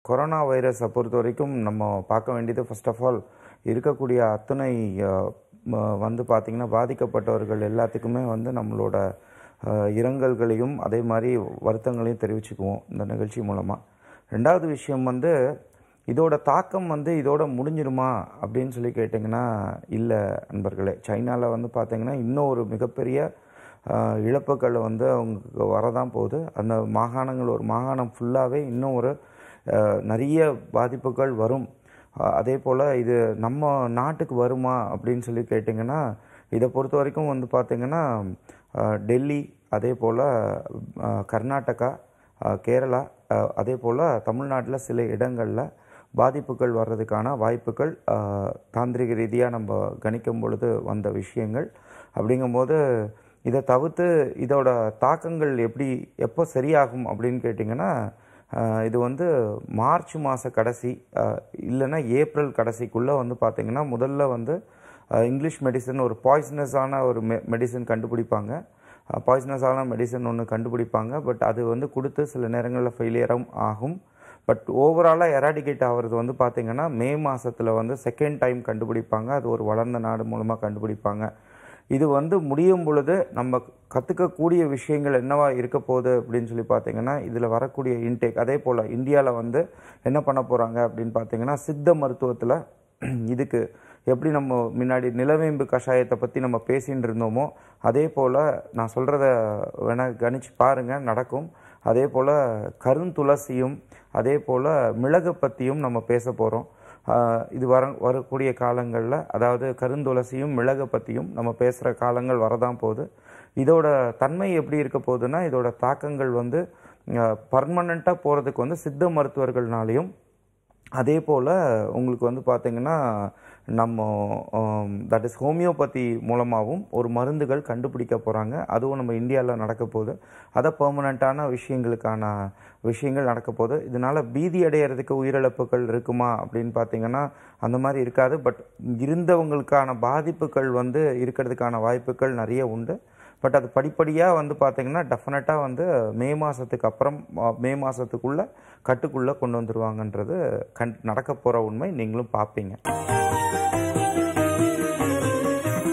corona வைரஸை பொறுத்த வரைக்கும் நம்ம பார்க்க வேண்டியது ஃபர்ஸ்ட் ஆஃப் ஆல் இருக்கக்கூடிய அத்தனை அஹ், ம- வந்து பார்த்திங்கன்னா பாதிக்கப்பட்டவர்கள் எல்லாத்துக்குமே வந்து நம்மளோட அஹ், இரங்கல்களையும் அதே மாதிரி வருத்தங்களையும் தெரிவிச்சுக்குவோம் இந்த நிகழ்ச்சி மூலமாக ரெண்டாவது விஷயம் வந்து இதோட தாக்கம் வந்து இதோட முடிஞ்சிருமா அப்படின்னு சொல்லி கேட்டிங்கன்னா இல்லை நண்பர்களே சைனாவில் வந்து பார்த்தீங்கன்னா இன்னும் ஒரு மிகப்பெரிய ஆஹ், இழப்புகள் வந்து அவங்களுக்கு வரதான் போகுது அந்த மாகாணங்கள் ஒரு மாகாணம் ஃபுல்லாகவே இன்னும் ஒரு ஆஹ், நிறைய பாதிப்புகள் வரும் ஆஹ், அதே போல் இது நம்ம நாட்டுக்கு வருமா அப்படின்னு சொல்லி கேட்டிங்கன்னா இதை பொறுத்த வரைக்கும் வந்து பார்த்திங்கன்னா ஆஹ், டெல்லி அதே போல் கர்நாடகா ஆஹ், கேரளா ஆஹ், அதே போல் தமிழ்நாட்டில் சில இடங்களில் பாதிப்புகள் வர்றதுக்கான வாய்ப்புகள் ஆஹ், தாந்திரிக ரீதியாக நம்ம கணிக்கும் பொழுது வந்த விஷயங்கள் அப்படிங்கும்போது இதை தவிர்த்து இதோட தாக்கங்கள் எப்படி எப்போ சரியாகும் அப்படின்னு கேட்டிங்கன்னா ஆஹ், இது வந்து மார்ச் மாத கடைசி ஆஹ், இல்லைன்னா ஏப்ரல் கடைசிக்குள்ளே வந்து பார்த்திங்கன்னா முதல்ல வந்து ஆஹ், இங்கிலீஷ் மெடிசன் ஒரு பாய்சனஸான ஒரு மெ மெடிசன் கண்டுபிடிப்பாங்க பாய்சனஸான மெடிசன் ஒன்று கண்டுபிடிப்பாங்க பட் அது வந்து கொடுத்து சில நேரங்களில் ஃபெயிலியரும் ஆகும் பட் ஓவராலாக எராடிகேட் ஆகிறது வந்து பார்த்திங்கன்னா மே மாதத்தில் வந்து செகண்ட் டைம் கண்டுபிடிப்பாங்க அது ஒரு வளர்ந்த நாடு மூலமாக கண்டுபிடிப்பாங்க இது வந்து முடியும் பொழுது நம்ம கற்றுக்கக்கூடிய விஷயங்கள் என்னவா இருக்க போகுது அப்படின்னு சொல்லி பார்த்தீங்கன்னா இதில் வரக்கூடிய இன்டேக் அதே போல் இந்தியாவில் வந்து என்ன பண்ண போகிறாங்க அப்படின்னு பார்த்தீங்கன்னா சித்த மருத்துவத்தில் இதுக்கு எப்படி நம்ம முன்னாடி நிலவேம்பு கஷாயத்தை பற்றி நம்ம பேசின்னு இருந்தோமோ அதே போல் நான் சொல்கிறத வேணா கணிச்சு பாருங்கள் நடக்கும் அதே போல் கருந்துளசியும் அதே போல் மிளகு பற்றியும் நம்ம பேச போகிறோம் இது வர வரக்கூடிய காலங்களில் அதாவது கருந்துளசியும் மிளகு பற்றியும் நம்ம பேசுகிற காலங்கள் வரதான் போகுது இதோட தன்மை எப்படி இருக்க போகுதுன்னா இதோட தாக்கங்கள் வந்து பர்மனண்ட்டாக போகிறதுக்கு வந்து சித்த மருத்துவர்கள்னாலையும் அதே போல் உங்களுக்கு வந்து பார்த்தீங்கன்னா நம்ம தட் இஸ் ஹோமியோபதி மூலமாகவும் ஒரு மருந்துகள் கண்டுபிடிக்க போகிறாங்க அதுவும் நம்ம இந்தியாவில் நடக்க போகுது அதை பெர்மனண்ட்டான விஷயங்களுக்கான விஷயங்கள் நடக்க போகுது இதனால் பீதி அடையிறதுக்கு உயிரிழப்புகள் இருக்குமா அப்படின்னு பார்த்தீங்கன்னா அந்த மாதிரி இருக்காது பட் இருந்தவங்களுக்கான பாதிப்புகள் வந்து இருக்கிறதுக்கான வாய்ப்புகள் நிறைய உண்டு பட் அது படிப்படியாக வந்து பார்த்தீங்கன்னா டெஃபினட்டாக வந்து மே மாதத்துக்கு அப்புறம் அஹ், மே மாதத்துக்குள்ளே கட்டுக்குள்ளே கொண்டு வந்துருவாங்கன்றது கண் நடக்க போகிற உண்மை நீங்களும் பார்ப்பீங்க